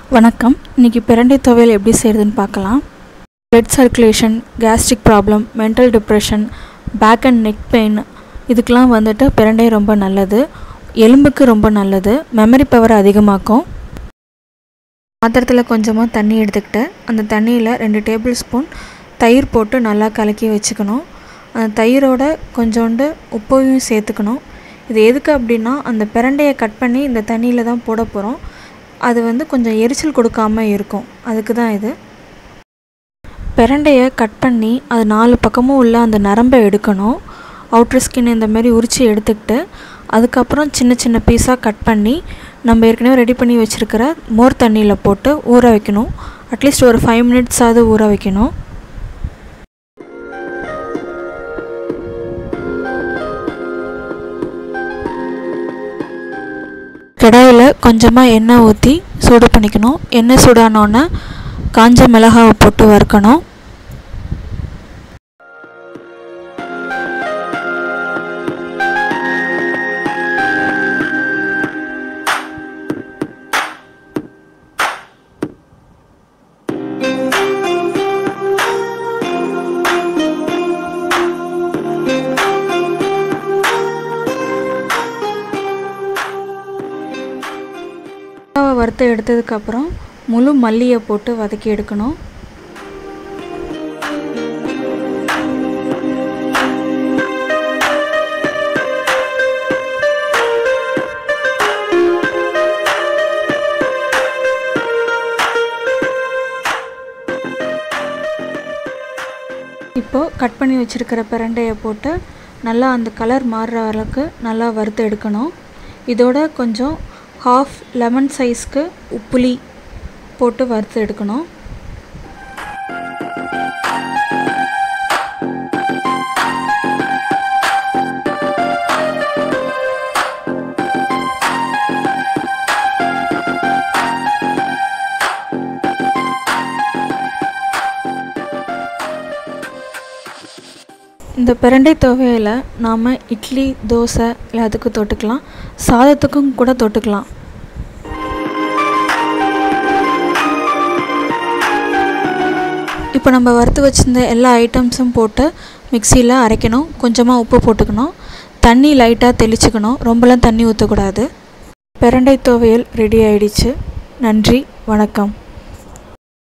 வணக்கம் இன்றைக்கி பிரண்டை துவையல் எப்படி செய்கிறதுன்னு பார்க்கலாம் blood circulation gastric problem mental depression back and neck pain இதுக்கெலாம் வந்துட்டு பிரண்டை ரொம்ப நல்லது எலும்புக்கு ரொம்ப நல்லது மெமரி பவர் அதிகமாக்கும் பாத்திரத்தில் கொஞ்சமாக தண்ணி எடுத்துக்கிட்டு அந்த தண்ணியில் ரெண்டு டேபிள் ஸ்பூன் தயிர் போட்டு நல்லா கலக்கி வச்சுக்கணும் அந்த தயிரோட கொஞ்சோண்டு உப்பையும் சேர்த்துக்கணும் இது எதுக்கு அப்படின்னா அந்த பிரண்டையை கட் பண்ணி இந்த தண்ணியில் தான் போட போகிறோம் அது வந்து கொஞ்சம் எரிச்சல் கொடுக்காம இருக்கும் அதுக்கு தான் இது பிரண்டையை கட் பண்ணி அது நாலு பக்கமும் உள்ள அந்த நரம்பை எடுக்கணும் அவுட்ரு ஸ்கின் இந்த மாதிரி உரித்து எடுத்துக்கிட்டு அதுக்கப்புறம் சின்ன சின்ன பீஸாக கட் பண்ணி நம்ம ஏற்கனவே ரெடி பண்ணி வச்சுருக்கிற மோர் தண்ணியில் போட்டு ஊற வைக்கணும் அட்லீஸ்ட் ஒரு ஃபைவ் மினிட்ஸாவது ஊற வைக்கணும் கடாயில் கொஞ்சமாக எண்ணெய் ஊற்றி சூடு பண்ணிக்கணும் எண்ணெய் சூடானோன்னே காஞ்ச மிளகாவை போட்டு வறுக்கணும் மிளகாவை வறுத்து எடுத்ததுக்கப்புறம் முழு மல்லியை போட்டு வதக்கி எடுக்கணும் இப்போது கட் பண்ணி வச்சுருக்கிற பிரண்டையை போட்டு நல்லா அந்த கலர் மாறுற அளவுக்கு நல்லா வறுத்து எடுக்கணும் இதோட கொஞ்சம் ஹாஃப் லெமன் சைஸ்க்கு உப்புளி போட்டு வறுத்து எடுக்கணும் இந்த பிரண்டை துவையில் நாம் இட்லி தோசை எல்லாத்துக்கும் தொட்டுக்கலாம் சாதத்துக்கும் கூட தொட்டுக்கலாம் இப்போ நம்ம வறுத்து வச்சிருந்த எல்லா ஐட்டம்ஸும் போட்டு மிக்சியில் அரைக்கணும் கொஞ்சமாக உப்பு போட்டுக்கணும் தண்ணி லைட்டாக தெளிச்சுக்கணும் ரொம்பலாம் தண்ணி ஊற்றக்கூடாது பிரண்டை துவையல் ரெடி ஆயிடுச்சு நன்றி வணக்கம்